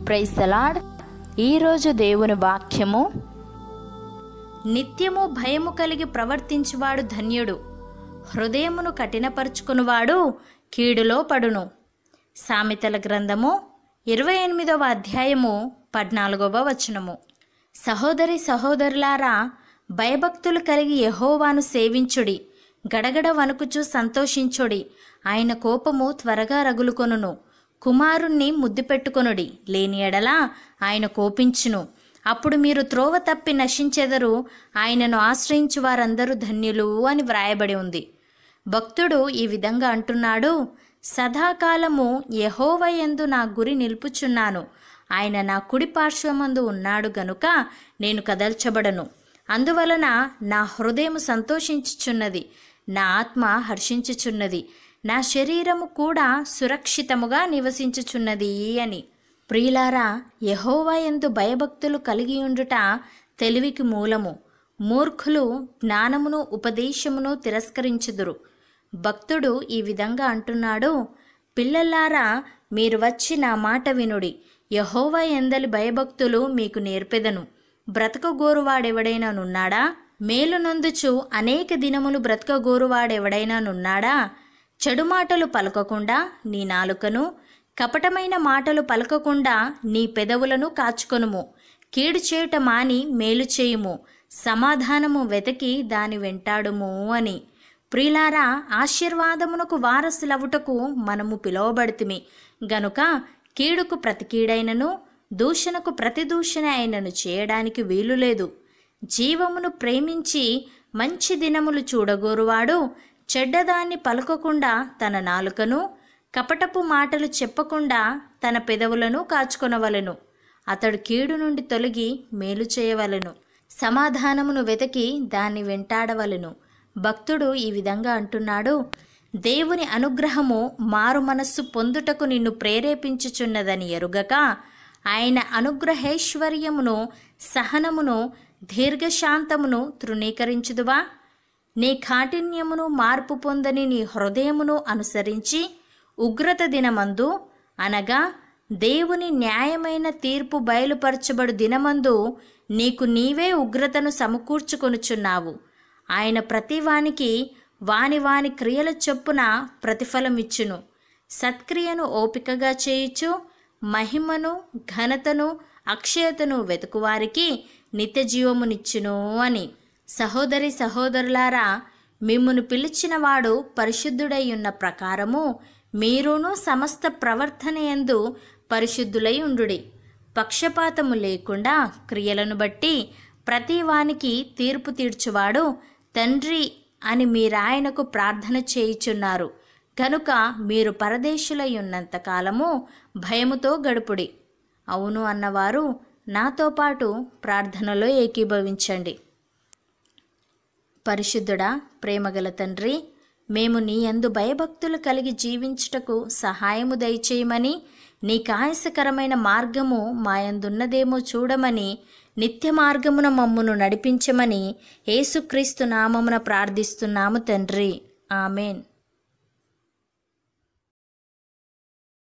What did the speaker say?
praise the Lord ఈరోజు దేవుని వాక్యము నిత్యము భయము కలిగి ప్రవర్తించువాడు ధన్యుడు హృదయమును కఠినపరుచుకునివాడు కీడులో పడును సామెతల గ్రంథము ఇరవై ఎనిమిదవ అధ్యాయము పద్నాలుగవ వచనము సహోదరి సహోదరులారా భయభక్తులు కలిగి యహోవాను సేవించుడి గడగడ వణుకుచూ సంతోషించుడి ఆయన కోపము త్వరగా రగులుకొనును కుమారుణ్ణి ముద్దు పెట్టుకొనుడి లేని ఎడల ఆయన కోపించును అప్పుడు మీరు త్రోవ తప్పి నశించెదరు ఆయనను ఆశ్రయించు వారందరూ ధన్యులు అని వ్రాయబడి ఉంది భక్తుడు ఈ విధంగా అంటున్నాడు సదాకాలము యహోవయందు నా గురి నిలుపుచున్నాను ఆయన నా కుడి పార్శ్వమందు ఉన్నాడు గనుక నేను కదల్చబడను అందువలన నా హృదయం సంతోషించుచున్నది నా ఆత్మ హర్షించుచున్నది నా శరీరము కూడా సురక్షితముగా నివసించుచున్నది అని ప్రియులారా యహోవా ఎందు భయభక్తులు కలిగి ఉండుట తెలివికి మూలము మూర్ఖులు జ్ఞానమును ఉపదేశమును తిరస్కరించుదురు భక్తుడు ఈ విధంగా అంటున్నాడు పిల్లలారా మీరు వచ్చి నా మాట వినుడి యహోవా ఎందలి భయభక్తులు మీకు నేర్పెదను బ్రతకగోరువాడెవడైనా నున్నాడా మేలు నొందుచు అనేక దినములు బ్రతకగోరువాడెవడైనా నున్నాడా చెడు మాటలు పలకకుండా నీ నాలుకను కపటమైన మాటలు పలకకుండా నీ పెదవులను కాచుకొనుము కీడు చేయుట మాని మేలు చేయుము సమాధానము వెతకి దాని వెంటాడుము అని ప్రియులారా ఆశీర్వాదమునకు వారసులవుటకు మనము పిలువబడితిమి గనుక కీడుకు ప్రతి కీడైనను దూషణకు ప్రతి దూషణ అయినను చేయడానికి వీలు లేదు జీవమును ప్రేమించి మంచి దినములు చూడగోరువాడు చెడ్డదాన్ని పలకకుండా తన నాలుకను కపటపు మాటలు చెప్పకుండా తన పెదవులను కాచుకొనవలెను అతడు కీడు నుండి తొలగి మేలు చేయవలెను సమాధానమును వెతకి దాన్ని వెంటాడవలెను భక్తుడు ఈ విధంగా అంటున్నాడు దేవుని అనుగ్రహము మారు మనస్సు పొందుటకు నిన్ను ప్రేరేపించుచున్నదని ఎరుగక ఆయన అనుగ్రహేశ్వర్యమును సహనమును దీర్ఘశాంతమును తృణీకరించుదువా నీ కాఠిన్యమును మార్పు పొందని నీ హృదయమును అనుసరించి ఉగ్రత దినమందు అనగా దేవుని న్యాయమైన తీర్పు బయలుపరచబడు దినమందు నీకు నీవే ఉగ్రతను సమకూర్చుకొనుచున్నావు ఆయన ప్రతివానికి వాని వాని క్రియల చొప్పున ప్రతిఫలమిచ్చును సత్క్రియను ఓపికగా చేయుచు మహిమను ఘనతను అక్షయతను వెతుకువారికి నిత్య జీవమునిచ్చును అని సహోదరి సహోదరులారా మిమ్మును పిలిచినవాడు పరిశుద్ధుడై ఉన్న ప్రకారము మీరును సమస్త ప్రవర్తన యందు పరిశుద్ధులై ఉండుడి పక్షపాతము లేకుండా క్రియలను బట్టి ప్రతి వానికి తీర్పు తీర్చువాడు తండ్రి అని మీరాయనకు ప్రార్థన చేయుచున్నారు కనుక మీరు పరదేశులై ఉన్నంత కాలము భయముతో గడుపుడి అవును అన్నవారు నాతో పాటు ప్రార్థనలో ఏకీభవించండి పరిశుద్ధుడా ప్రేమగల తండ్రి మేము నీ యందు భయభక్తులు కలిగి జీవించుటకు సహాయము దయచేయమని నీ కాయసకరమైన మార్గము మాయందున్నదేమో చూడమని నిత్య మార్గమున మమ్మును నడిపించమని యేసుక్రీస్తు నామమున ప్రార్థిస్తున్నాము తండ్రి ఆమెన్